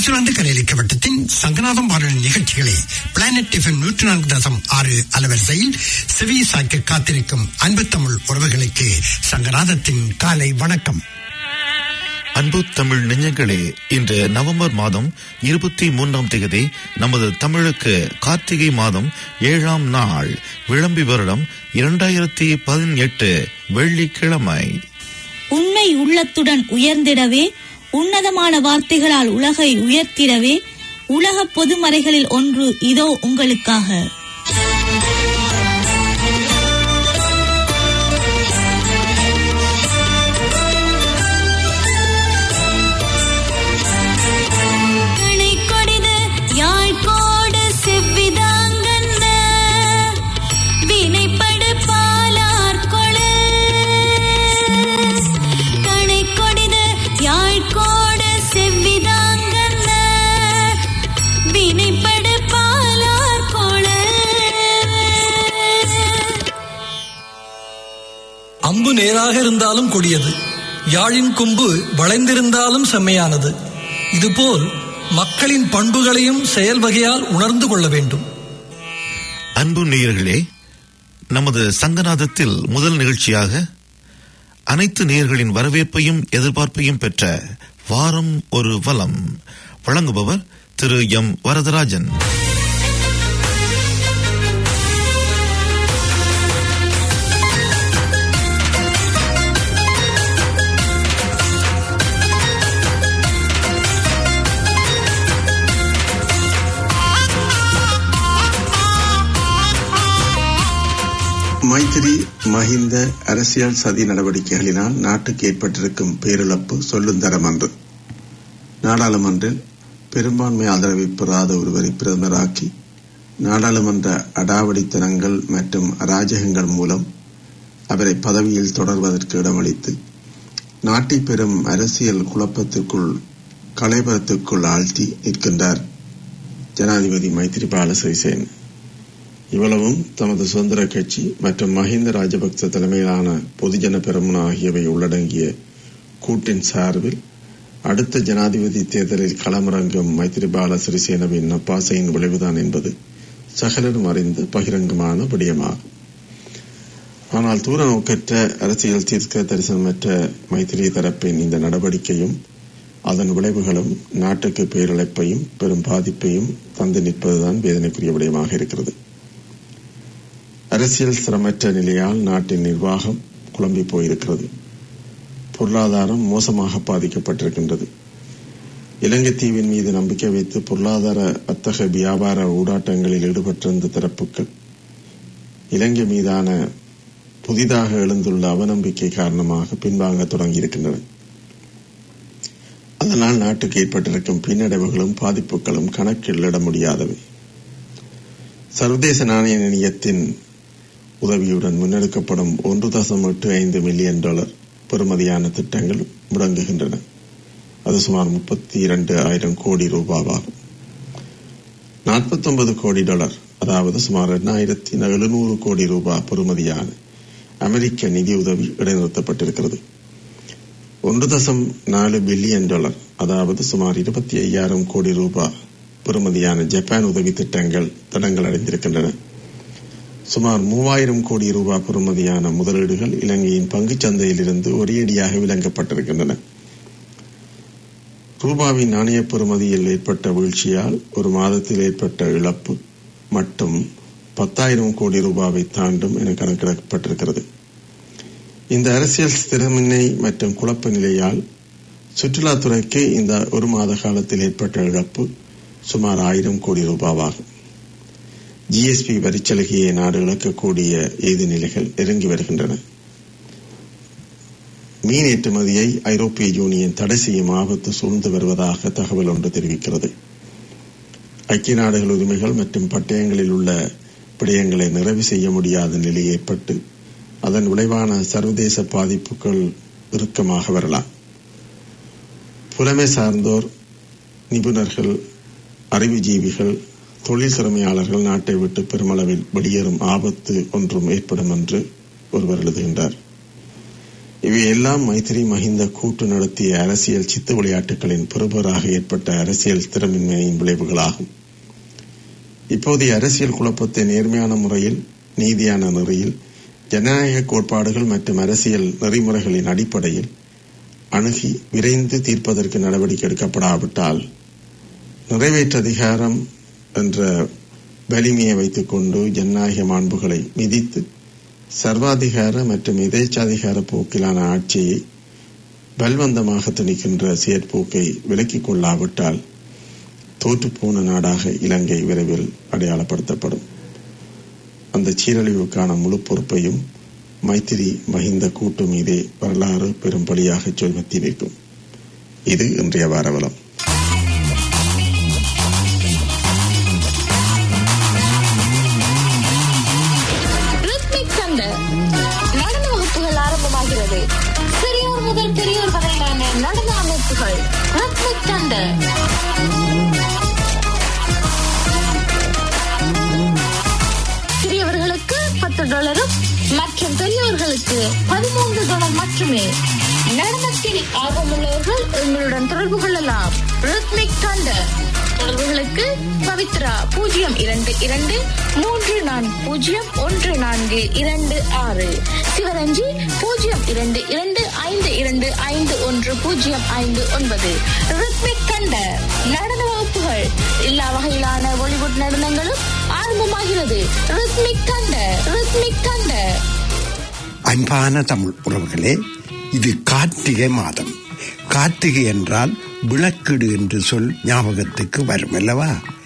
New Zealand கரையளிக்க வட்டத்தின் சங்கநாதம் வானொலி நிகழ்ச்சிகளை பிளானட் எஃப்எம் நூற்றி நான்கு தசம் ஆறு அலவரிசையில் செவி சாய்க்க காத்திருக்கும் அன்பு தமிழ் உறவுகளுக்கு சங்கநாதத்தின் காலை வணக்கம் அன்பு தமிழ் நெஞ்சங்களே இன்று நவம்பர் மாதம் இருபத்தி மூன்றாம் தேதி நமது தமிழுக்கு கார்த்திகை மாதம் ஏழாம் நாள் விளம்பி வருடம் இரண்டாயிரத்தி பதினெட்டு வெள்ளிக்கிழமை உண்மை உள்ளத்துடன் உயர்ந்திடவே உன்னதமான வார்த்தைகளால் உலகை உயர்த்திடவே உலக பொதுமறைகளில் ஒன்று இதோ உங்களுக்காக கணை கொடிது யாழ்கோடு செவ்விதாங்கன்ன வினைப்படு பாலார் கொளு கணை கொடிது யாழ்கோடு செவ்விதாங்கன்ன வினைப்படு பாலார் கொளு அம்பு நேராக இருந்தாலும் கொடியது யாழின் கொம்பு வளைந்திருந்தாலும் செம்மையானது இதுபோல் மக்களின் பண்புகளையும் செயல் வகையால் உணர்ந்து கொள்ள வேண்டும் அன்பு நேயர்களே நமது சங்கநாதத்தில் முதல் நிகழ்ச்சியாக அனைத்து நேயர்களின் வரவேற்பையும் எதிர்பார்ப்பையும் பெற்ற வாரம் ஒரு வலம் வழங்குபவர் திரு எம் வரதராஜன் மைத்திரி மஹிந்த அரசியல் சதி நடவடிக்கைகளினால் நாட்டுக்கு ஏற்பட்டிருக்கும் பேரிழப்பு சொல்லுந்தரம் அன்று நாடாளுமன்றில் பெரும்பான்மை ஆதரவை பெறாத ஒருவரை பிரதமராக்கி நாடாளுமன்ற அடாவடித்தனங்கள் மற்றும் அராஜகங்கள் மூலம் அவரை பதவியில் தொடர்வதற்கு இடமளித்து நாட்டை பெரும் அரசியல் குழப்பத்திற்குள் கலைபரத்துக்குள் ஆழ்த்தி நிற்கின்றார் ஜனாதிபதி மைத்திரிபால சிறிசேன இவ்வளவும் தமது சுதந்திர கட்சி மற்றும் மஹிந்த ராஜபக்ச தலைமையிலான பொதுஜன பெரமுன ஆகியவை உள்ளடங்கிய கூட்டின் சார்பில் அடுத்த ஜனாதிபதி தேர்தலில் களமிறங்கும் மைத்திரிபால சிறிசேனவின் நப்பாசையின் விளைவுதான் என்பது சகலரும் அறிந்த பகிரங்கமான விடயமாகும் ஆனால் தூர நோக்கற்ற அரசியல் தீர்க்க தரிசனமற்ற மைத்திரி தரப்பின் இந்த நடவடிக்கையும் அதன் விளைவுகளும் நாட்டுக்கு பேரிழப்பையும் பெரும் பாதிப்பையும் தந்து நிற்பதுதான் வேதனைக்குரிய விடயமாக இருக்கிறது அரசியல் ஸ்திரமற்ற நிலையால் நாட்டின் நிர்வாகம் குழம்பி போயிருக்கிறது பொருளாதாரம் மோசமாக பாதிக்கப்பட்டிருக்கின்றது இலங்கை தீவின் மீது நம்பிக்கை வைத்து பொருளாதார வர்த்தக வியாபார ஊடாட்டங்களில் ஈடுபட்டிருந்த தரப்புகள் இலங்கை மீதான புதிதாக எழுந்துள்ள அவநம்பிக்கை காரணமாக பின்வாங்க தொடங்கியிருக்கின்றன அதனால் நாட்டுக்கு ஏற்பட்டிருக்கும் பின்னடைவுகளும் பாதிப்புகளும் கணக்கில் இட முடியாதவை சர்வதேச நாணய நிலையத்தின் உதவியுடன் முன்னெடுக்கப்படும் ஒன்று தசம் எட்டு ஐந்து மில்லியன் டாலர் பெறுமதியான திட்டங்கள் முடங்குகின்றன அது சுமார் முப்பத்தி இரண்டு ஆயிரம் கோடி ரூபாவாகும் நாற்பத்தொன்பது கோடி டாலர் அதாவது சுமார் எண்ணாயிரத்தி எழுநூறு கோடி ரூபாய் பெறுமதியான அமெரிக்க நிதியுதவி இடைநிறுத்தப்பட்டிருக்கிறது ஒன்று தசம் நாலு பில்லியன் டாலர் அதாவது சுமார் இருபத்தி ஐயாயிரம் கோடி ரூபாய் பெறுமதியான ஜப்பான் உதவி திட்டங்கள் தடங்கள் அடைந்திருக்கின்றன சுமார் மூவாயிரம் கோடி ரூபாய் பெறுமதியான முதலீடுகள் இலங்கையின் பங்குச் சந்தையிலிருந்து ஒரேடியாக விலங்கப்பட்டிருக்கின்றன ரூபாவின் நாணய பெறுமதியில் ஏற்பட்ட வீழ்ச்சியால் ஒரு மாதத்தில் ஏற்பட்ட இழப்பு மட்டும் பத்தாயிரம் கோடி ரூபாவை தாண்டும் என கணக்கிடப்பட்டிருக்கிறது இந்த அரசியல் ஸ்திரமின்மை மற்றும் குழப்ப நிலையால் சுற்றுலாத்துறைக்கு இந்த ஒரு மாத காலத்தில் ஏற்பட்ட இழப்பு சுமார் ஆயிரம் கோடி ரூபாவாகும் ஜிஎஸ்பி வரிச்சலுகையை நாடு இழக்கக்கூடிய ஏது நிலைகள் நெருங்கி வருகின்றன மீன் ஏற்றுமதியை ஐரோப்பிய யூனியன் தடை செய்யும் ஆபத்து சூழ்ந்து வருவதாக தகவல் ஒன்று தெரிவிக்கிறது ஐக்கிய நாடுகள் உரிமைகள் மற்றும் பட்டயங்களில் உள்ள விடயங்களை நிறைவு செய்ய முடியாத நிலை ஏற்பட்டு அதன் விளைவான சர்வதேச பாதிப்புகள் இறுக்கமாக வரலாம் புலமை சார்ந்தோர் நிபுணர்கள் அறிவுஜீவிகள் தொழில் திறமையாளர்கள் நாட்டை விட்டு பெருமளவில் வெளியேறும் ஆபத்து ஒன்றும் ஏற்படும் என்று ஒருவர் எழுதுகின்றார் இவையெல்லாம் மைத்திரி மஹிந்த கூட்டு நடத்திய அரசியல் சித்து விளையாட்டுகளின் பெறுபராக ஏற்பட்ட அரசியல் திறமின்மையின் விளைவுகளாகும் இப்போதைய அரசியல் குழப்பத்தை நேர்மையான முறையில் நீதியான நெறியில் ஜனநாயக கோட்பாடுகள் மற்றும் அரசியல் நெறிமுறைகளின் அடிப்படையில் அணுகி விரைந்து தீர்ப்பதற்கு நடவடிக்கை எடுக்கப்படாவிட்டால் நிறைவேற்று அதிகாரம் என்ற வலிமையை வைத்துக்கொண்டு ஜனநாயக மாண்புகளை மிதித்து சர்வாதிகார மற்றும் எதேச்சாதிகார போக்கிலான ஆட்சியை பல்வந்தமாக திணிக்கின்ற செயற்போக்கை விலக்கிக் கொள்ளாவிட்டால் தோற்றுப்போன நாடாக இலங்கை விரைவில் அடையாளப்படுத்தப்படும் அந்த சீரழிவுக்கான முழு பொறுப்பையும் மைத்திரி மஹிந்த கூட்டு மீதே வரலாறு பெரும் பலியாக சொல்வத்தி வைக்கும் இது இன்றைய வாரவலம் ரித்மிக் சண்டை நடன வகுப்புகள் ஆரம்பமாகிறது சிறியோர் முதல் பெரியோர் வரையிலான நடன அமைப்புகள் ரித்மிக் சண்டை சிறியவர்களுக்கு பத்து டாலரும் மற்றும் பெரியவர்களுக்கு பதிமூன்று டாலர் மட்டுமே நடனத்தில் ஆர்வமுள்ளவர்கள் எங்களுடன் தொடர்பு கொள்ளலாம் ரித்மிக் தண்டர் தொடர்புகளுக்கு பவித்ரா பூஜ்ஜியம் இரண்டு இரண்டு மூன்று நான்கு பூஜ்ஜியம் ஒன்று நான்கு இரண்டு ஆறு சிவரஞ்சி பூஜ்ஜியம் இரண்டு இரண்டு ஐந்து இரண்டு ஐந்து ஒன்று பூஜ்ஜியம் ஐந்து ஒன்பது ரித்மிக் தண்டர் நடன வகுப்புகள் எல்லா வகையிலான பாலிவுட் நடனங்களும் ஆரம்பமாகிறது ரித்மிக் தண்டர் ரித்மிக் தண்டர் அன்பான தமிழ் உறவுகளே இது கார்த்திகை மாதம் கார்த்திகை என்றால் விளக்கீடு என்று சொல் ஞாபகத்துக்கு வரும் அல்லவா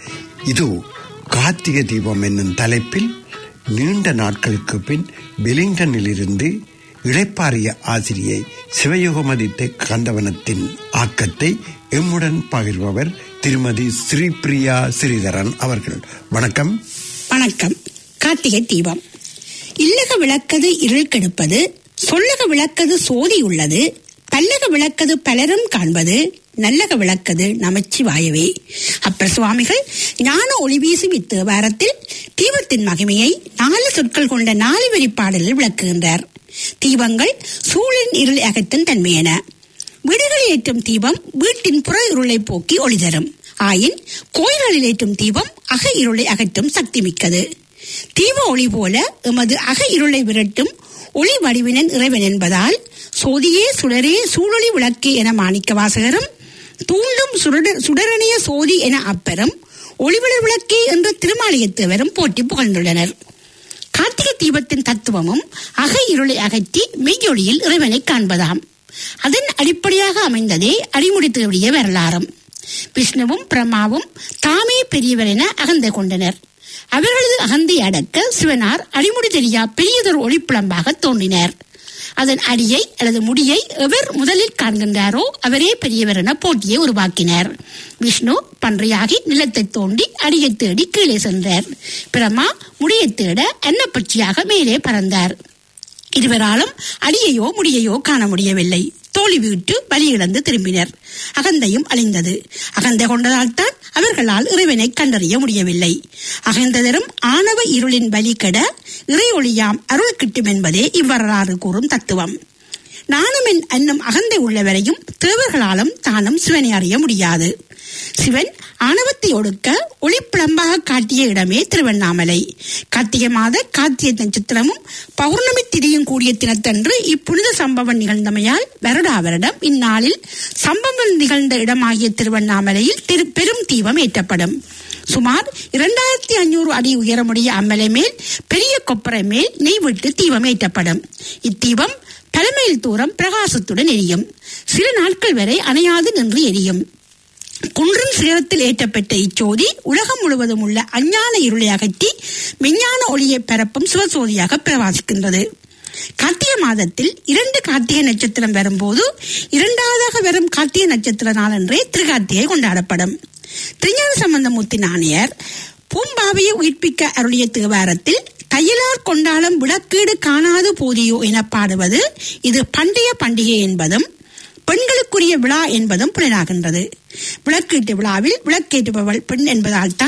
இதோ கார்த்திகை தீபம் என்னும் தலைப்பில் நீண்ட நாட்களுக்கு பின் வெலிங்டனில் இருந்து இளைப்பாறிய ஆசிரியை சிவயோகமதி கந்தவனத்தின் ஆக்கத்தை எம்முடன் பகிர்பவர் திருமதி ஸ்ரீபிரியா ஸ்ரீதரன் அவர்கள் வணக்கம் வணக்கம் கார்த்திகை தீபம் இல்லக விளக்கது இருள் கெடுப்பது சொல்லக விளக்கது சோதி உள்ளது பல்லக விளக்கது பலரும் காண்பது நல்லக விளக்கது நமச்சிவாயவே அப்பர் சுவாமிகள் ஞான ஒளி வீசும் இத்தேவாரத்தில் தீபத்தின் மகிமையை நாலு சொற்கள் கொண்ட நாலு வரி பாடலில் விளக்குகின்றார் தீபங்கள் சூழின் இருள் அகற்றும் தன்மையென வீடுகளில் ஏற்றும் தீபம் வீட்டின் புற இருளை போக்கி ஒளி தரும் ஆயின் கோயில்களில் ஏற்றும் தீபம் அக இருளை அகற்றும் சக்தி மிக்கது தீப ஒளி போல எமது அக இருளை விரட்டும் ஒளி வடிவினன் இறைவன் என்பதால் சோதியே சுடரே சூழொளி விளக்கே என மாணிக்க வாசகரும் தூண்டும் சுடர சுடரணிய சோதி என அப்பரும் ஒளிவிளர் விளக்கே என்ற திருமாலயத்தேவரும் போட்டி புகழ்ந்துள்ளனர் கார்த்திகை தீபத்தின் தத்துவமும் அக இருளை அகற்றி மெய்யொளியில் இறைவனை காண்பதாம் அதன் அடிப்படையாக அமைந்ததே அடிமுடி தேடிய வரலாறும் விஷ்ணுவும் பிரம்மாவும் தாமே பெரியவர் என அகந்தை கொண்டனர் அவர்களது அகந்தை அடக்க சிவனார் அடிமுடி தெரியா பெரியதொரு ஒளிப்புலம்பாக தோன்றினார் அதன் அடியை அல்லது முடியை எவர் முதலில் காண்கின்றாரோ அவரே பெரியவர் என போட்டியை உருவாக்கினார் விஷ்ணு பன்றையாகி நிலத்தை தோண்டி அடியை தேடி கீழே சென்றார் பிரம்மா முடியை தேட அன்னப்பட்சியாக மேலே பறந்தார் இருவராலும் அடியையோ முடியையோ காண முடியவில்லை தோல்வி விட்டு பலி இழந்து திரும்பினர் அகந்தையும் அழிந்தது அகந்தை கொண்டதால் தான் அவர்களால் இறைவனை கண்டறிய முடியவில்லை அகந்ததரும் ஆணவ இருளின் பலி கெட இறை ஒளியாம் அருள் கிட்டும் என்பதே இவ்வரலாறு கூறும் தத்துவம் நானும் என்னும் அகந்தை உள்ளவரையும் தேவர்களாலும் தானும் சிவனை அறிய முடியாது சிவன் ஆணவத்தை ஒடுக்க ஒளிப்பிளம்பாக காட்டிய இடமே திருவண்ணாமலை கார்த்திகை மாத கார்த்திகை நட்சத்திரமும் பௌர்ணமி திதியும் கூடிய தினத்தன்று இப்புனித சம்பவம் நிகழ்ந்தமையால் வருடா வருடம் இந்நாளில் சம்பவம் நிகழ்ந்த இடமாகிய திருவண்ணாமலையில் திரு பெரும் தீபம் ஏற்றப்படும் சுமார் இரண்டாயிரத்தி ஐநூறு அடி உயரமுடைய அம்மலை மேல் பெரிய கொப்பரை மேல் நெய் விட்டு தீபம் ஏற்றப்படும் இத்தீபம் பல மைல் தூரம் பிரகாசத்துடன் எரியும் சில நாட்கள் வரை அணையாது நின்று எரியும் குன்றின் சிகரத்தில் ஏற்றப்பட்ட இச்சோதி உலகம் முழுவதும் உள்ள அஞ்ஞான இருளை அகற்றி விஞ்ஞான ஒளியை பரப்பும் சிவசோதியாக பிரகாசிக்கின்றது கார்த்திகை மாதத்தில் இரண்டு கார்த்திகை நட்சத்திரம் வரும்போது இரண்டாவதாக வரும் கார்த்திகை நட்சத்திர நாளன்றே திருகார்த்திகை கொண்டாடப்படும் திருஞான சம்பந்தமூர்த்தி நாணியர் பூம்பாவையை உயிர்ப்பிக்க அருளிய தேவாரத்தில் தையலார் கொண்டாலும் விளக்கீடு காணாது போதியோ என பாடுவது இது பண்டைய பண்டிகை என்பதும் பெண்களுக்குரிய விழா என்பதும் புலனாகின்றது விளக்கீட்டு விழாவில் விளக்கேற்றுபவள் பெண் என்பதால் தான்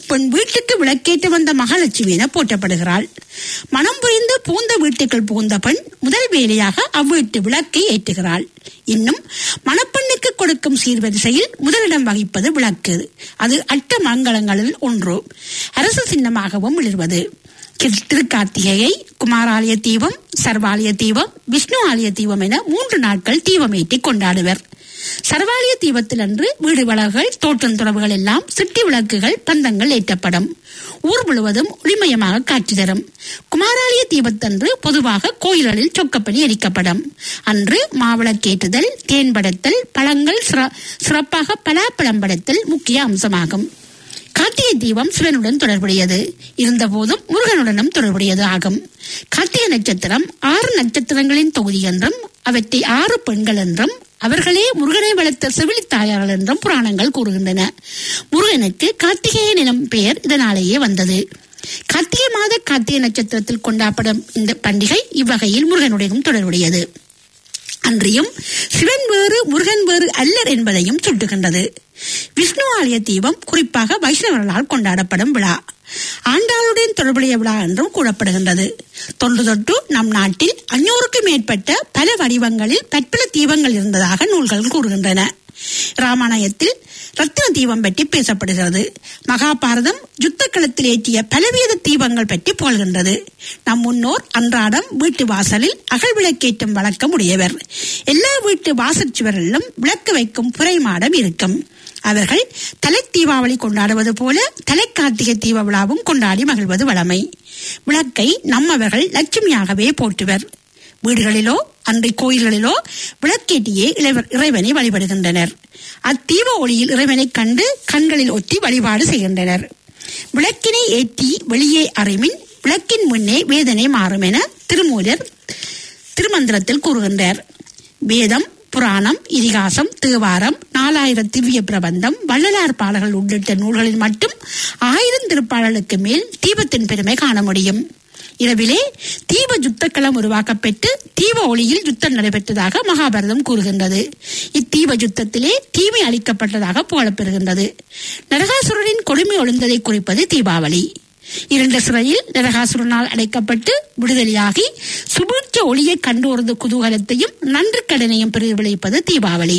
பெண் வீட்டுக்கு விளக்கேற்ற வந்த மகாலட்சுமி என போற்றப்படுகிறாள் மனம் புரிந்து பூந்த வீட்டுக்குள் புகுந்த பெண் முதல் வேலையாக அவ்வீட்டு விளக்கை ஏற்றுகிறாள் இன்னும் மணப்பெண்ணுக்கு கொடுக்கும் சீர்வரிசையில் முதலிடம் வகிப்பது விளக்கு அது அட்ட மங்களங்களில் ஒன்று அரசு சின்னமாகவும் மிளர்வது திரு- திருக்கார்த்திகையை குமாராலய தீபம் சர்வாலய தீபம் விஷ்ணு ஆலய தீபம் என மூன்று நாட்கள் தீபமேற்றி கொண்டாடுவர் சர்வாலய தீபத்தில் அன்று வீடு விளக்குகள் தோட்டம் துறவுகள் எல்லாம் சிட்டி விளக்குகள் பந்தங்கள் ஏற்றப்படும் ஊர் முழுவதும் ஒளிமயமாக காட்சி தரும் குமாராலய தீபத்தன்று பொதுவாக கோயில்களில் சொக்கப்படி எரிக்கப்படும் அன்று மாவிளக்கேற்றுதல் தேன் படைத்தல் பழங்கள் சிற- சிறப்பாக பலாப்பழம் படைத்தல் முக்கிய அம்சமாகும் கார்த்திகை தீபம் சிவனுடன் தொடர்புடையது இருந்தபோதும் முருகனுடனும் தொடர்புடையது ஆகும் கார்த்திகை நட்சத்திரம் ஆறு நட்சத்திரங்களின் தொகுதி என்றும் அவற்றை ஆறு பெண்கள் என்றும் அவர்களே முருகனை வளர்த்த செவிலி தாயார்கள் என்றும் புராணங்கள் கூறுகின்றன முருகனுக்கு கார்த்திகேயன் எனும் பெயர் இதனாலேயே வந்தது கார்த்திகை மாத கார்த்திகை நட்சத்திரத்தில் கொண்டாடப்படும் இந்த பண்டிகை இவ்வகையில் முருகனுடையும் தொடர்புடையது அன்றியும் சிவன் வேறு முருகன் வேறு அல்லர் என்பதையும் சுட்டுகின்றது விஷ்ணு ஆலய தீபம் குறிப்பாக வைஷ்ணவர்களால் கொண்டாடப்படும் விழா ஆண்டாளுடன் தொடர்புடைய விழா என்றும் கூறப்படுகின்றது தொன்று தொட்டு நம் நாட்டில் அஞ்சூறுக்கும் மேற்பட்ட பல வடிவங்களில் பற்பல தீபங்கள் இருந்ததாக நூல்கள் கூறுகின்றன ராமாயணத்தில் ரத்தின தீபம் பற்றி பேசப்படுகிறது மகாபாரதம் யுத்த களத்தில் ஏற்றிய பலவித தீபங்கள் பற்றி புகழ்கின்றது நம் முன்னோர் அன்றாடம் வீட்டு வாசலில் அகல் விளக்கேற்றும் வழக்கம் உடையவர் எல்லா வீட்டு வாசல் சுவரிலும் விளக்கு வைக்கும் புரை மாடம் இருக்கும் அவர்கள் தலை தீபாவளி கொண்டாடுவது போல தலை கார்த்திகை தீப விழாவும் கொண்டாடி மகிழ்வது வழமை விளக்கை நம்மவர்கள் லட்சுமியாகவே போற்றுவர் வீடுகளிலோ அன்றை கோயில்களிலோ விளக்கேற்றியே இறைவர்- இறைவனை வழிபடுகின்றனர் அத்தீப ஒளியில் இறைவனை கண்டு கண்களில் ஒத்தி வழிபாடு செய்கின்றனர் விளக்கினை ஏற்றி வெளியே அறிமின் விளக்கின் முன்னே வேதனை மாறும் என திருமூலர் திருமந்திரத்தில் கூறுகின்றார் வேதம் புராணம் இதிகாசம் தேவாரம் நாலாயிரம் திவ்ய பிரபந்தம் வள்ளலார் பாடல்கள் உள்ளிட்ட நூல்களில் மட்டும் ஆயிரம் திருப்பாடலுக்கு மேல் தீபத்தின் பெருமை காண முடியும் இரவிலே தீப யுத்தக்களம் உருவாக்கப்பட்டு தீப ஒளியில் யுத்தம் நடைபெற்றதாக மகாபாரதம் கூறுகின்றது இத்தீப யுத்தத்திலே தீமை அளிக்கப்பட்டதாக புகழப்பெறுகின்றது நரகாசுரனின் கொடுமை ஒளிந்ததை குறிப்பது தீபாவளி இரண்ட சிறையில் நரகாசுரனால் அடைக்கப்பட்டு விடுதலையாகி சுபீட்ச ஒளியை கண்டோர்ந்த குதூகலத்தையும் நன்று கடனையும் பிரதிபலிப்பது தீபாவளி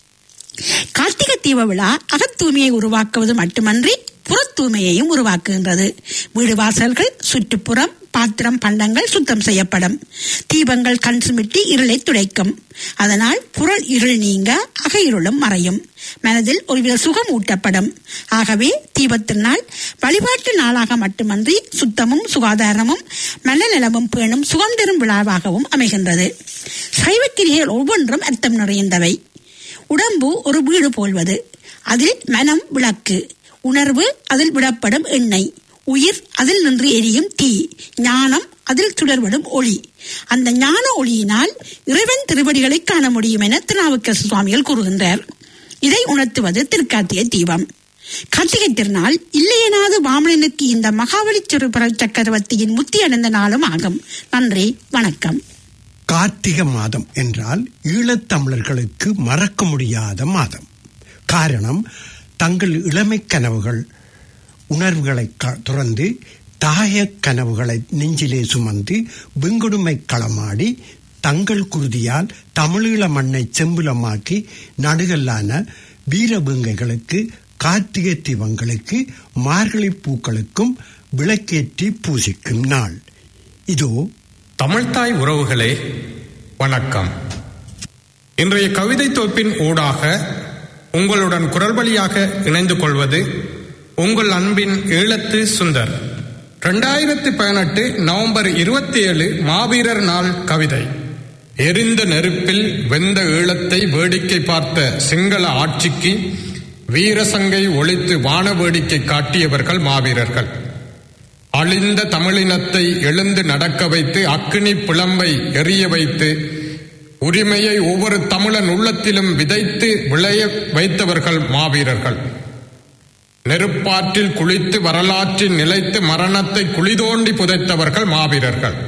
கார்த்திகை தீப விழா அகத்தூய்மையை உருவாக்குவது மட்டுமன்றி புறத்தூய்மையையும் உருவாக்குகின்றது வீடு வாசல்கள் சுற்றுப்புறம் பாத்திரம் பண்டங்கள் சுத்தம் செய்யப்படும் தீபங்கள் கண் சுமிட்டி இருளை துடைக்கும் அதனால் புறல் இருள் நீங்க அக இருளும் மறையும் மனதில் ஒருவித சுகம் ஊட்டப்படும் ஆகவே தீபத்தினால் வழிபாட்டு நாளாக மட்டுமன்றி சுத்தமும் சுகாதாரமும் மனநலமும் பேணும் சுகம் தரும் விழாவாகவும் அமைகின்றது சைவக்கிரியர்கள் ஒவ்வொன்றும் அர்த்தம் நிறைந்தவை உடம்பு ஒரு வீடு போல்வது அதில் மனம் விளக்கு உணர்வு அதில் விடப்படும் எண்ணெய் உயிர் அதில் நின்று எரியும் தீ ஞானம் அதில் சுடர்விடும் ஒளி அந்த ஞான ஒளியினால் இறைவன் திருவடிகளை காண முடியும் என திருநாவுக்கரசு சுவாமிகள் கூறுகின்றார் இதை உணர்த்துவது திருக்கார்த்திகை தீபம் கார்த்திகை திருநாள் இல்லையெனாது வாமனனுக்கு இந்த மகாபலி சிறுபுர சக்கரவர்த்தியின் முத்தி அடைந்த நாளும் ஆகும் நன்றி வணக்கம் கார்த்திகை மாதம் என்றால் ஈழத்தமிழர்களுக்கு மறக்க முடியாத மாதம் காரணம் தங்கள் இளமை கனவுகள் உணர்வுகளை க- துறந்து தாய கனவுகளை நெஞ்சிலே சுமந்து வெங்கொடுமை களமாடி தங்கள் குருதியால் தமிழீழ மண்ணை செம்புலமாக்கி நடுகல்லான வீரபெங்கைகளுக்கு கார்த்திகை தீபங்களுக்கு மார்கழி பூக்களுக்கும் விளக்கேற்றி பூசிக்கும் நாள் இதோ தமிழ்த்தாய் உறவுகளே வணக்கம் இன்றைய கவிதை தொகுப்பின் ஊடாக உங்களுடன் குரல் வழியாக இணைந்து கொள்வது உங்கள் அன்பின் ஈழத்து சுந்தர் ரெண்டாயிரத்தி பதினெட்டு நவம்பர் இருபத்தி ஏழு மாவீரர் நாள் கவிதை எரிந்த நெருப்பில் வெந்த ஈழத்தை வேடிக்கை பார்த்த சிங்கள ஆட்சிக்கு வீரசங்கை ஒழித்து வான வேடிக்கை காட்டியவர்கள் மாவீரர்கள் அழிந்த தமிழினத்தை எழுந்து நடக்க வைத்து அக்கினி பிளம்பை எரிய வைத்து உரிமையை ஒவ்வொரு தமிழன் உள்ளத்திலும் விதைத்து விளைய வைத்தவர்கள் மாவீரர்கள் நெருப்பாற்றில் குளித்து வரலாற்றில் நிலைத்து மரணத்தை குளிதோண்டி புதைத்தவர்கள் மாவீரர்கள்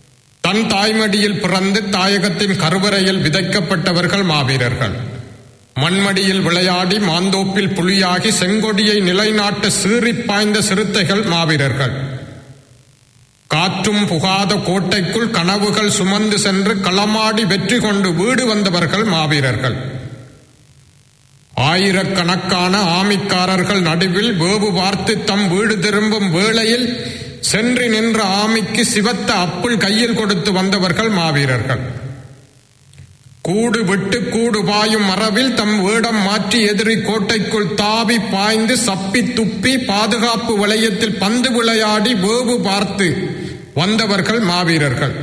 தன் தாய்மடியில் பிறந்து தாயகத்தின் கருவறையில் விதைக்கப்பட்டவர்கள் மாவீரர்கள் மண்மடியில் விளையாடி மாந்தோப்பில் புலியாகி செங்கொடியை நிலைநாட்ட சீறிப் பாய்ந்த சிறுத்தைகள் மாவீரர்கள் காற்றும் புகாத கோட்டைக்குள் கனவுகள் சுமந்து சென்று களமாடி வெற்றி கொண்டு வீடு வந்தவர்கள் மாவீரர்கள் ஆயிரக்கணக்கான ஆமிக்காரர்கள் நடுவில் வேவு பார்த்து தம் வீடு திரும்பும் வேளையில் சென்று நின்ற ஆமிக்கு சிவத்த அப்புள் கையில் கொடுத்து வந்தவர்கள் மாவீரர்கள் கூடு விட்டு கூடு பாயும் மரபில் தம் வேடம் மாற்றி எதிரி கோட்டைக்குள் தாவி பாய்ந்து சப்பி துப்பி பாதுகாப்பு வளையத்தில் பந்து விளையாடி வேவு பார்த்து வந்தவர்கள் மாவீரர்கள்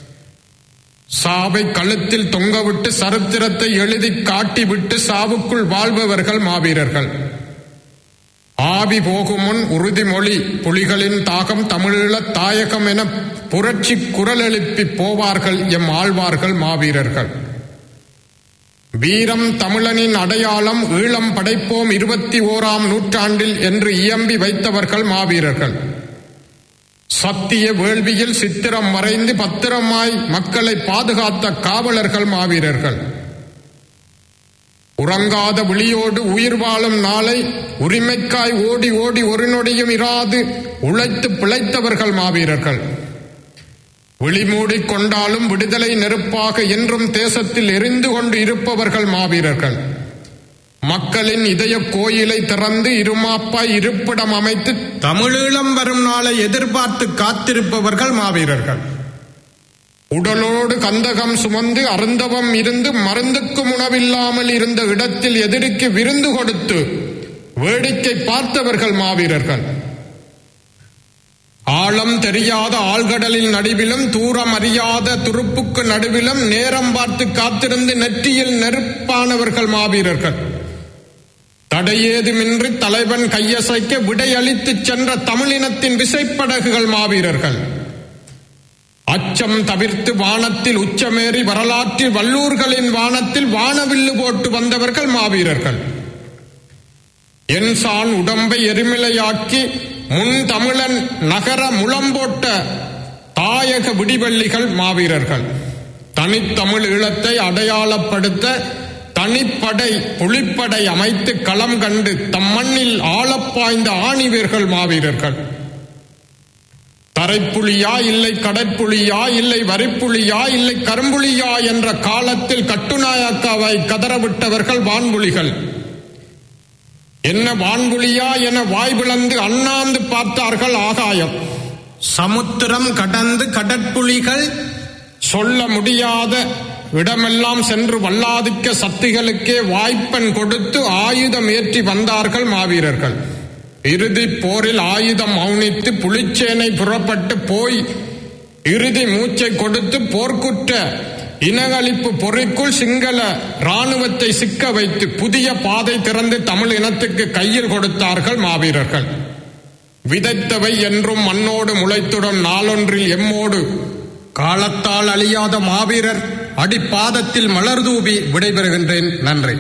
சாவை கழுத்தில் தொங்கவிட்டு சரித்திரத்தை எழுதி காட்டிவிட்டு சாவுக்குள் வாழ்பவர்கள் மாவீரர்கள் ஆவி போகும் முன் உறுதிமொழி புலிகளின் தாகம் தமிழீழத் தாயகம் என புரட்சி குரல் எழுப்பி போவார்கள் எம் ஆழ்வார்கள் மாவீரர்கள் வீரம் தமிழனின் அடையாளம் ஈழம் படைப்போம் இருபத்தி ஓராம் நூற்றாண்டில் என்று இயம்பி வைத்தவர்கள் மாவீரர்கள் சத்திய வேள்வியில் சித்திரம் மறைந்து பத்திரமாய் மக்களை பாதுகாத்த காவலர்கள் மாவீரர்கள் உறங்காத விழியோடு உயிர் வாழும் நாளை உரிமைக்காய் ஓடி ஓடி ஒரு நொடியும் இராது உழைத்து பிழைத்தவர்கள் மாவீரர்கள் விழிமூடி கொண்டாலும் விடுதலை நெருப்பாக என்றும் தேசத்தில் எரிந்து கொண்டு இருப்பவர்கள் மாவீரர்கள் மக்களின் இதய கோயிலை திறந்து இருமாப்பாய் இருப்பிடம் அமைத்து தமிழீழம் வரும் நாளை எதிர்பார்த்து காத்திருப்பவர்கள் மாவீரர்கள் உடலோடு கந்தகம் சுமந்து அருந்தவம் இருந்து மருந்துக்கும் உணவில்லாமல் இருந்த இடத்தில் எதிரிக்கு விருந்து கொடுத்து வேடிக்கை பார்த்தவர்கள் மாவீரர்கள் ஆழம் தெரியாத ஆழ்கடலின் நடுவிலும் தூரம் அறியாத துருப்புக்கு நடுவிலும் நேரம் பார்த்து காத்திருந்து நெற்றியில் நெருப்பானவர்கள் மாவீரர்கள் தடையேதுமின்றி தலைவன் கையசைக்க விடையளித்துச் சென்ற தமிழினத்தின் விசைப்படகுகள் மாவீரர்கள் அச்சம் தவிர்த்து வானத்தில் உச்சமேறி வரலாற்றில் வல்லூர்களின் வானத்தில் வானவில்லு போட்டு வந்தவர்கள் மாவீரர்கள் என்சான் உடம்பை எரிமிலையாக்கி முன் தமிழன் நகர முழம்போட்ட தாயக விடிவெள்ளிகள் மாவீரர்கள் தனித்தமிழ் ஈழத்தை அடையாளப்படுத்த தனிப்படை புலிப்படை அமைத்து களம் கண்டு தம் மண்ணில் ஆளப்பாய்ந்த ஆணிவீர்கள் மாவீரர்கள் தரைப்புலியா இல்லை கடற்புலியா இல்லை வரிப்புலியா இல்லை கரும்புலியா என்ற காலத்தில் கட்டுநாயக்காவை கதறவிட்டவர்கள் வான்புலிகள் என்ன வான்புலியா என வாய் பிளந்து அண்ணாந்து பார்த்தார்கள் ஆகாயம் சமுத்திரம் கடந்து கடற்புலிகள் சொல்ல முடியாத இடமெல்லாம் சென்று வல்லாதிக்க சக்திகளுக்கே வாய்ப்பன் கொடுத்து ஆயுதம் ஏற்றி வந்தார்கள் மாவீரர்கள் இறுதி போரில் ஆயுதம் மௌனித்து புலிச்சேனை புறப்பட்டு போய் இறுதி மூச்சை கொடுத்து போர்க்குற்ற இனஅழிப்பு பொறிக்குள் சிங்கள ராணுவத்தை சிக்க வைத்து புதிய பாதை திறந்து தமிழ் இனத்துக்கு கையில் கொடுத்தார்கள் மாவீரர்கள் விதைத்தவை என்றும் மண்ணோடு முளைத்துடன் நாளொன்றில் எம்மோடு காலத்தால் அழியாத மாவீரர் அடிப்பாதத்தில் மலர் தூவி விடைபெறுகின்றேன் நன்றி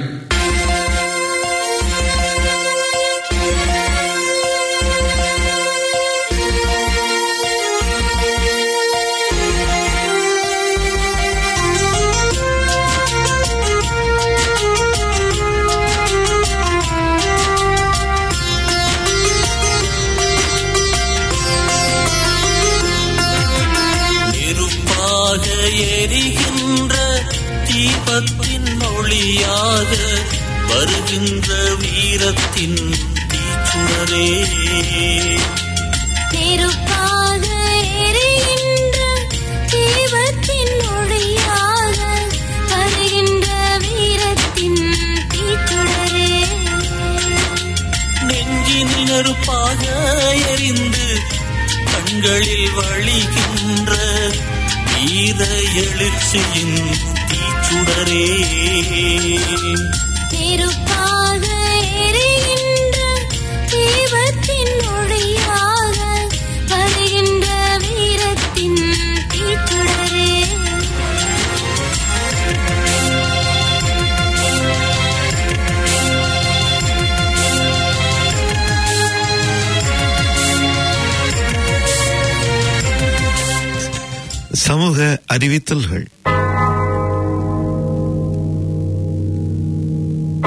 நெருப்பாக எரிகின்ற தீபத்தின் ஒளியாக வருகின்ற வீரத்தின் தீச்சுடரே நெருப்பாக எரிகின்ற தீபத்தின் ஒளியாக வருகின்ற வீரத்தின் தீச்சுடரே நெஞ்சினில் நெருப்பாக எரிந்து கண்களில் வழிகின்ற வீர எழுச்சியின் தீச்சுடரே நெருப்பாக எரிகின்ற தீபத்தின் ஒளியாக வருகின்ற வீரத்தின் தீச்சுடரே சமூக அறிவித்தல்கள்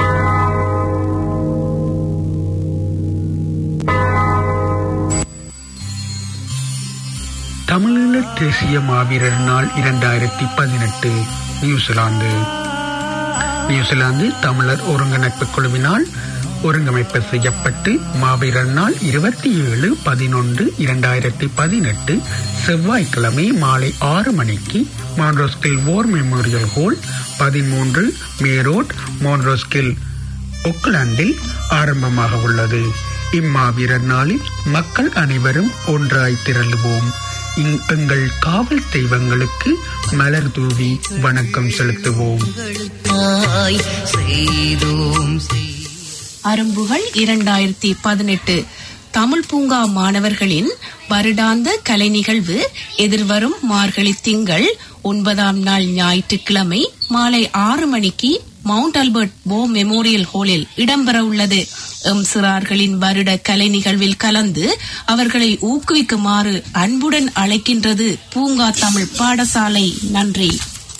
தமிழீழ தேசிய மாவீரர் நாள் இரண்டாயிரத்தி பதினெட்டு நியூசிலாந்து நியூசிலாந்து தமிழர் ஒருங்கிணைப்பு குழுவினால் ஒருங்கமைப்பு செய்யப்பட்டு மாவீரர் நாள் இருபத்தி ஏழு பதினொன்று இரண்டாயிரத்தி பதினெட்டு செவ்வாய்க்கிழமை மாலை ஆறு மணிக்கு மான்ரோஸ்கில் வார் மெமோரியல் ஹால் பதிமூன்று மேரோட் மான்ரோஸ்கில் ஒக்லாந்தில் ஆரம்பமாக உள்ளது இம்மாவீரர் நாளில் மக்கள் அனைவரும் ஒன்றாய் திரளுவோம் இங்- எங்கள் காவல் தெய்வங்களுக்கு மலர் தூவி வணக்கம் செலுத்துவோம் அரும்புகள் இரண்டாயிரத்தி பதினெட்டு தமிழ் பூங்கா மாணவர்களின் வருடாந்த கலை நிகழ்வு எதிர்வரும் மார்கழி திங்கள் ஒன்பதாம் நாள் ஞாயிற்றுக்கிழமை மாலை ஆறு மணிக்கு மவுண்ட் ஆல்பர்ட் போ மெமோரியல் ஹாலில் இடம்பெற உள்ளது எம் சிறார்களின் வருட கலை நிகழ்வில் கலந்து அவர்களை ஊக்குவிக்குமாறு அன்புடன் அழைக்கின்றது பூங்கா தமிழ் பாடசாலை நன்றி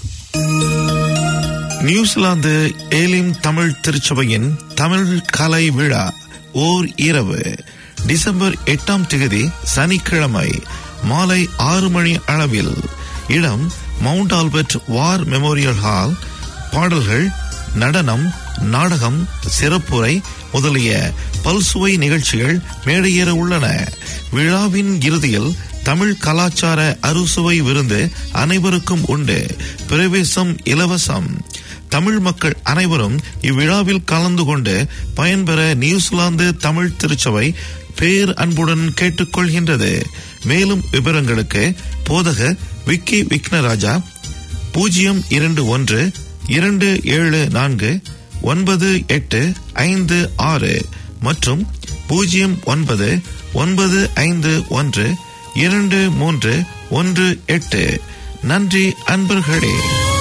நியூசிலாந்து ஏலிம் தமிழ் திருச்சபையின் தமிழ் கலை விழா ஓர் இரவு டிசம்பர் எட்டாம் தேதி சனிக்கிழமை மாலை ஆறு மணி அளவில் இடம் Mount Albert war memorial hall பாடல்கள் நடனம் நாடகம் சிறப்புரை முதலிய பல்சுவை நிகழ்ச்சிகள் மேடையேற உள்ளன விழாவின் இறுதியில் தமிழ் கலாச்சார அறுசுவை விருந்து அனைவருக்கும் உண்டு பிரவேசம் இலவசம் தமிழ் மக்கள் அனைவரும் இவ்விழாவில் கலந்து கொண்டு பயன்பெற நியூசிலாந்து தமிழ் திருச்சபை பேர் அன்புடன் கேட்டுக்கொள்கின்றது மேலும் விவரங்களுக்கு போதக விக்கி விக்னராஜா பூஜ்ஜியம் இரண்டு ஒன்று இரண்டு ஏழு நான்கு ஒன்பது எட்டு ஐந்து ஆறு மற்றும் பூஜ்ஜியம் ஒன்பது ஒன்பது ஐந்து ஒன்று இரண்டு மூன்று ஒன்று எட்டு நன்றி அன்பர்களே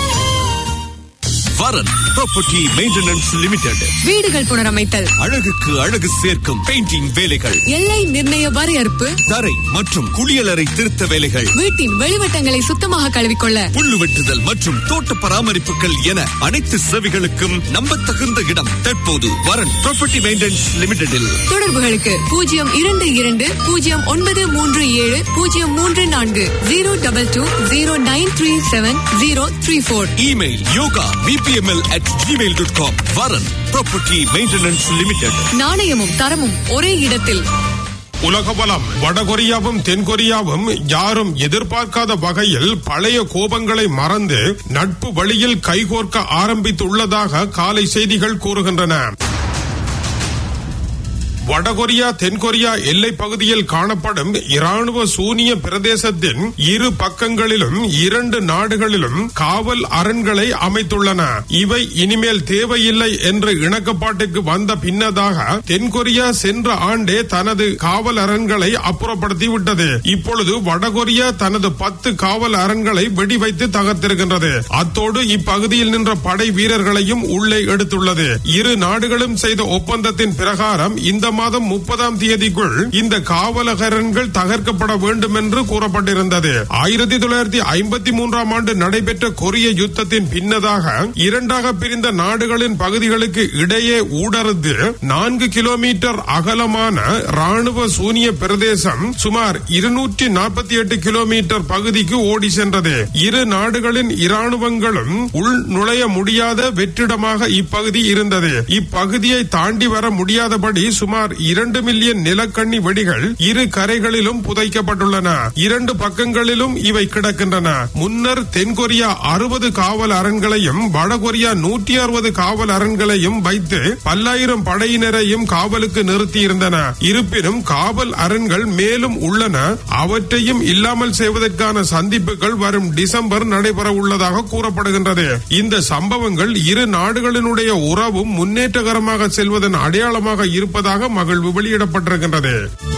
வரன் ப்ராப்பர்ட்டி மெயின்டெனன்ஸ் லிமிடெட் வீடுகள் புனரமைத்தல் அழகுக்கு அழகு சேர்க்கும் பெயிண்டிங் வேலைகள் எல்லை நிர்ணய வரையறுப்பு தரை மற்றும் குளியலறை திருத்த வேலைகள் வீட்டின் வெளிவட்டங்களை சுத்தமாக கழுவிக்கொள்ள புல்லு வெட்டுதல் மற்றும் தோட்ட பராமரிப்புகள் என அனைத்து சேவைகளுக்கும் நம்பத்தகுந்த இடம் தற்போது வரன் ப்ராப்பர்ட்டி மெயின்டெனன்ஸ் லிமிடெடில் தொடர்புகளுக்கு பூஜ்ஜியம் இரண்டு இரண்டு பூஜ்ஜியம் ஒன்பது மூன்று ஏழு பூஜ்ஜியம் மூன்று நான்கு zero double two zero nine three seven zero three four email Yoga VPML at gmail dot com Varan property maintenance limited நாணயமும் தரமும் ஒரே இடத்தில் உலக பலம் வடகொரியாவும் தென்கொரியாவும் யாரும் எதிர்பார்க்காத வகையில் பழைய கோபங்களை மறந்து நட்பு வழியில் கைகோர்க்க ஆரம்பித்துள்ளதாக காலை செய்திகள் கூறுகின்றன வடகொரியா தென்கொரியா எல்லை பகுதியில் காணப்படும் இராணுவ சூனிய பிரதேசத்தின் இரு பக்கங்களிலும் இரண்டு நாடுகளிலும் காவல் அரண்களை அமைத்துள்ளன இவை இனிமேல் தேவையில்லை என்ற இணக்கப்பாட்டுக்கு வந்த பின்னதாக தென்கொரியா சென்ற ஆண்டே தனது காவல் அரண்களை அப்புறப்படுத்தி விட்டது இப்பொழுது வடகொரியா தனது பத்து காவல் அரண்களை வெடிவைத்து தகர்த்திருக்கின்றது அத்தோடு இப்பகுதியில் நின்ற படை வீரர்களையும் உள்ளே எடுத்துள்ளது இரு நாடுகளும் செய்த ஒப்பந்தத்தின் பிரகாரம் இந்த மாதம் முப்பதாம் தேதிக்குள் இந்த காவலகரன்கள் தகர்க்கப்பட வேண்டும் என்று கூறப்பட்டிருந்தது ஆயிரத்தி தொள்ளாயிரத்தி ஐம்பத்தி மூன்றாம் ஆண்டு நடைபெற்ற கொரிய யுத்தத்தின் பின்னதாக இரண்டாக பிரிந்த நாடுகளின் பகுதிகளுக்கு இடையே ஊடறுத்து நான்கு கிலோமீட்டர் அகலமான ராணுவ சூனிய பிரதேசம் சுமார் இருநூற்றி நாற்பத்தி எட்டு கிலோமீட்டர் பகுதிக்கு ஓடி சென்றது இரு நாடுகளின் இராணுவங்களும் உள் நுழைய முடியாத வெற்றிடமாக இப்பகுதி இருந்தது இப்பகுதியை தாண்டி வர முடியாதபடி சுமார் இரண்டு மில்லியன் நிலக்கண்ணி வெடிகள் இரு கரைகளிலும் புதைக்கப்பட்டுள்ளன இரண்டு பக்கங்களிலும் இவை கிடக்கின்றன முன்னர் தென்கொரியா அறுபது காவல் அரண்களையும் வடகொரியா நூற்றி அறுபது காவல் அரண்களையும் வைத்து பல்லாயிரம் படையினரையும் காவலுக்கு நிறுத்தியிருந்தன இருப்பினும் காவல் அரண்கள் மேலும் உள்ளன அவற்றையும் இல்லாமல் செய்வதற்கான சந்திப்புகள் வரும் டிசம்பர் நடைபெற உள்ளதாக கூறப்படுகின்றது இந்த சம்பவங்கள் இரு நாடுகளினுடைய உறவும் முன்னேற்றகரமாக செல்வதன் அடையாளமாக இருப்பதாக மகிழ்வு வெளியிடப்பட்டிருக்கின்றது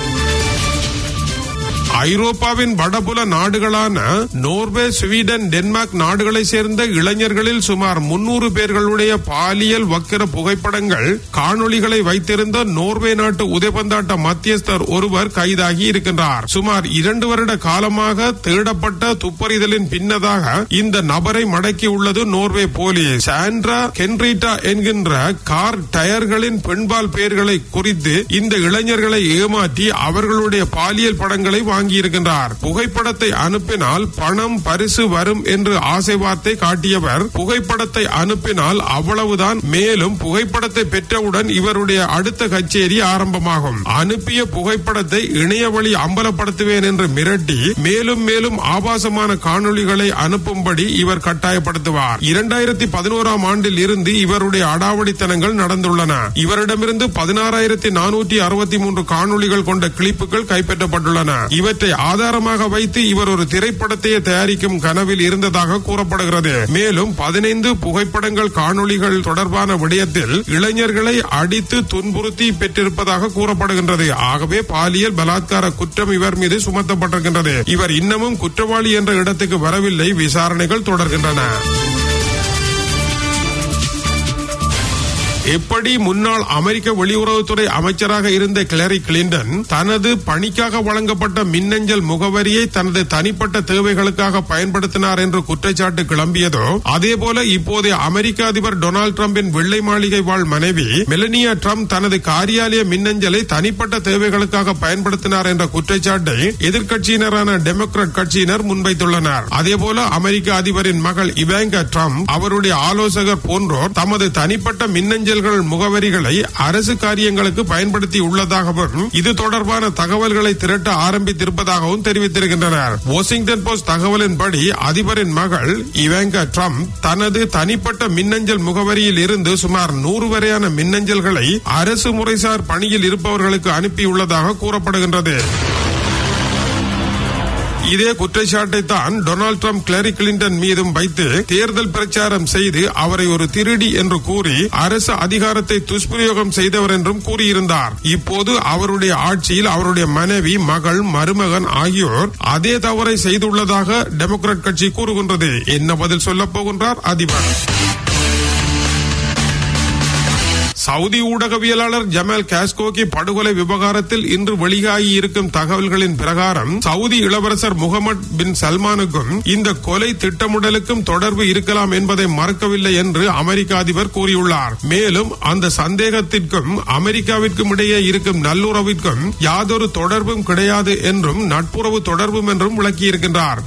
ஐரோப்பாவின் வடபுல நாடுகளான நோர்வே ஸ்வீடன் டென்மார்க் நாடுகளை சேர்ந்த இளைஞர்களில் சுமார் முன்னூறு பேர்களுடைய பாலியல் வக்கிர புகைப்படங்கள் காணொளிகளை வைத்திருந்த நோர்வே நாட்டு உதைபந்தாட்ட மத்தியஸ்தர் ஒருவர் கைதாகி இருக்கின்றார் சுமார் இரண்டு வருட காலமாக தேடப்பட்ட துப்பறிதலின் பின்னதாக இந்த நபரை மடக்கி உள்ளது நோர்வே போலீஸ் சாண்ட்ரா கென்ரீட்டா என்கின்ற கார் டயர்களின் பெண்பால் பெயர்களை குறித்து இந்த இளைஞர்களை ஏமாற்றி அவர்களுடைய பாலியல் படங்களை வாங்கி வாங்கியிருக்கின்றார் புகைப்படத்தை அனுப்பினால் பணம் பரிசு வரும் என்று ஆசை வார்த்தை காட்டியவர் புகைப்படத்தை அனுப்பினால் அவ்வளவுதான் மேலும் புகைப்படத்தை பெற்றவுடன் இவருடைய அடுத்த கச்சேரி ஆரம்பமாகும் அனுப்பிய புகைப்படத்தை இணைய வழி அம்பலப்படுத்துவேன் என்று மிரட்டி மேலும் மேலும் ஆபாசமான காணொளிகளை அனுப்பும்படி இவர் கட்டாயப்படுத்துவார் இரண்டாயிரத்தி பதினோராம் ஆண்டில் இருந்து இவருடைய அடாவடித்தனங்கள் நடந்துள்ளன இவரிடமிருந்து பதினாறாயிரத்தி நானூற்றி அறுபத்தி மூன்று காணொளிகள் கொண்ட கிளிப்புகள் கைப்பற்றப்பட்டுள்ளன இவற்றை ஆதாரமாக வைத்து இவர் ஒரு திரைப்படத்தையே தயாரிக்கும் கனவில் இருந்ததாக கூறப்படுகிறது மேலும் பதினைந்து புகைப்படங்கள் காணொளிகள் தொடர்பான விடயத்தில் இளைஞர்களை அடித்து துன்புறுத்தி பெற்றிருப்பதாக கூறப்படுகின்றது ஆகவே பாலியல் பலாத்கார குற்றம் இவர் மீது சுமத்தப்பட்டிருக்கின்றது இவர் இன்னமும் குற்றவாளி என்ற இடத்துக்கு வரவில்லை விசாரணைகள் தொடர்கின்றன எப்படி முன்னாள் அமெரிக்க வெளியுறவுத்துறை அமைச்சராக இருந்த கிளரி கிளின்டன் தனது பணிக்காக வழங்கப்பட்ட மின்னஞ்சல் முகவரியை தனது தனிப்பட்ட தேவைகளுக்காக பயன்படுத்தினார் என்று குற்றச்சாட்டு கிளம்பியதோ அதேபோல இப்போதைய அமெரிக்க அதிபர் டொனால்டு டிரம்பின் வெள்ளை மாளிகை வாழ் மனைவி மெலனியா டிரம்ப் தனது காரியாலய மின்னஞ்சலை தனிப்பட்ட தேவைகளுக்காக பயன்படுத்தினார் என்ற குற்றச்சாட்டை எதிர்க்கட்சியினரான டெமோக்ராட் கட்சியினர் முன்வைத்துள்ளனர் அதேபோல அமெரிக்க அதிபரின் மகள் இவாங்கா டிரம்ப் அவருடைய ஆலோசகர் போன்றோர் தமது தனிப்பட்ட மின்னஞ்சல்கள் முகவரிகளை அரசு காரியங்களுக்கு பயன்படுத்தி உள்ளதாகவும் இது தொடர்பான தகவல்களை திரட்ட ஆரம்பித்திருப்பதாகவும் தெரிவித்திருக்கின்றனர் வாஷிங்டன் போஸ்ட் தகவலின்படி அதிபரின் மகள் இவாங்கா டிரம்ப் தனது தனிப்பட்ட மின்னஞ்சல் முகவரியில் இருந்து சுமார் நூறு வரையான மின்னஞ்சல்களை அரசு முறைசார் பணியில் இருப்பவர்களுக்கு அனுப்பியுள்ளதாக கூறப்படுகின்றது இதே குற்றச்சாட்டை தான் டொனால்டு டிரம்ப் கிளரி கிளின்டன் மீதும் வைத்து தேர்தல் பிரச்சாரம் செய்து அவரை ஒரு திருடி என்று கூறி அரசு அதிகாரத்தை துஷ்பிரயோகம் செய்தவர் என்றும் கூறியிருந்தார் இப்போது அவருடைய ஆட்சியில் அவருடைய மனைவி மகள் மருமகன் ஆகியோர் அதே தவறை செய்துள்ளதாக டெமோக்ராட் கட்சி கூறுகின்றது என்ன பதில் சொல்லப் போகின்றார் அதிபர் சவுதி ஊடகவியலாளர் ஜமால் காஸ்கோகி படுகொலை விவகாரத்தில் இன்று வெளியாகி இருக்கும் தகவல்களின் பிரகாரம் சவுதி இளவரசர் முகமது பின் சல்மானுக்கும் இந்த கொலை திட்டமிடலுக்கும் தொடர்பு இருக்கலாம் என்பதை மறக்கவில்லை என்று அமெரிக்க அதிபர் கூறியுள்ளார் மேலும் அந்த சந்தேகத்திற்கும் அமெரிக்காவிற்கும் இடையே இருக்கும் நல்லுறவிற்கும் யாதொரு தொடர்பும் கிடையாது என்றும் நட்புறவு தொடர்பும் என்றும் விளக்கியிருக்கின்றார்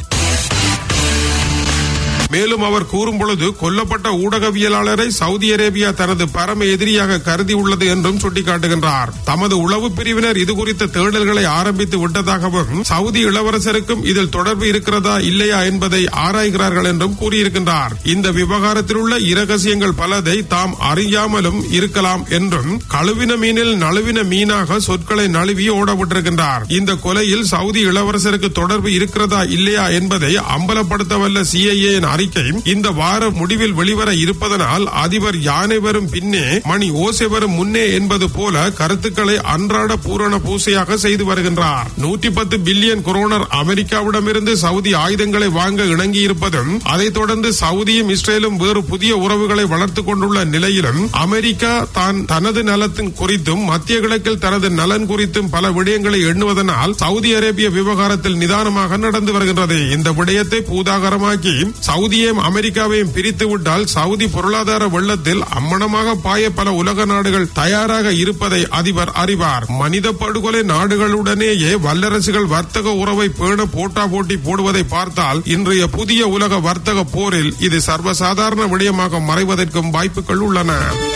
மேலும் அவர் கூறும் பொழுது கொல்லப்பட்ட ஊடகவியலாளரை சவுதி அரேபியா தனது பரம எதிரியாக கருதி உள்ளது என்றும் சுட்டிக்காட்டுகின்றார் தமது உளவு பிரிவினர் இது குறித்த தேடல்களை ஆரம்பித்து விட்டதாகவும் சவுதி இளவரசருக்கும் இதில் தொடர்பு இருக்கிறதா இல்லையா என்பதை ஆராய்கிறார்கள் என்றும் கூறியிருக்கின்றார் இந்த விவகாரத்தில் உள்ள இரகசியங்கள் பலதை தாம் அறியாமலும் இருக்கலாம் என்றும் கழுவின மீனில் நழுவின மீனாக சொற்களை நழுவி ஓடவிட்டிருக்கின்றார் இந்த கொலையில் சவுதி இளவரசருக்கு தொடர்பு இருக்கிறதா இல்லையா என்பதை அம்பலப்படுத்த வல்ல சிஐஏ அறிக்கை இந்த வார முடிவில் வெளிவர இருப்பதனால் அதிபர் யானை வரும் பின்னே மணி ஓசை வரும் முன்னே என்பது போல கருத்துக்களை அன்றாட பூரண பூசையாக செய்து வருகின்றார் நூற்றி பத்து பில்லியன் கொரோனர் அமெரிக்காவிடமிருந்து சவுதி ஆயுதங்களை வாங்க இணங்கி இருப்பதும் அதைத் தொடர்ந்து சவுதியும் இஸ்ரேலும் வேறு புதிய உறவுகளை வளர்த்துக் கொண்டுள்ள நிலையிலும் அமெரிக்கா தான் தனது நலத்தின் குறித்தும் மத்திய கிழக்கில் தனது நலன் குறித்தும் பல விடயங்களை எண்ணுவதனால் சவுதி அரேபிய விவகாரத்தில் நிதானமாக நடந்து வருகின்றது இந்த விடயத்தை பூதாகரமாக்கி சவுதியையும் அமெரிக்காவையும் பிரித்து விட்டால் சவுதி பொருளாதார வெள்ளத்தில் அம்மனமாக பாய பல உலக நாடுகள் தயாராக இருப்பதை அதிபர் அறிவார் மனித படுகொலை நாடுகளுடனேயே வல்லரசுகள் வர்த்தக உறவை பேண போட்டா போட்டி போடுவதை பார்த்தால் இன்றைய புதிய உலக வர்த்தக போரில் இது சர்வசாதாரண விடயமாக மறைவதற்கும் வாய்ப்புகள் உள்ளன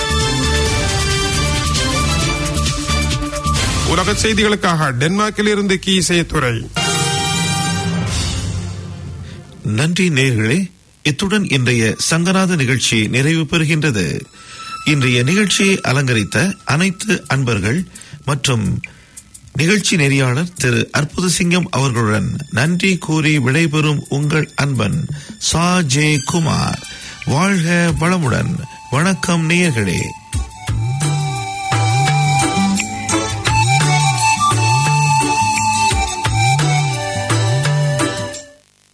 உலக செய்திகளுக்காக டென்மார்க்கில் இருந்து கி இசையத்துறை நன்றி நேர்களே இத்துடன் இன்றைய சங்கநாத நிகழ்ச்சி நிறைவு பெறுகின்றது இன்றைய நிகழ்ச்சியை அலங்கரித்த அனைத்து அன்பர்கள் மற்றும் நிகழ்ச்சி நெறியாளர் திரு அற்புதசிங்கம் அவர்களுடன் நன்றி கூறி விடைபெறும் உங்கள் அன்பன் சா ஜே குமார் வாழ்க வளமுடன் வணக்கம் நேயர்களே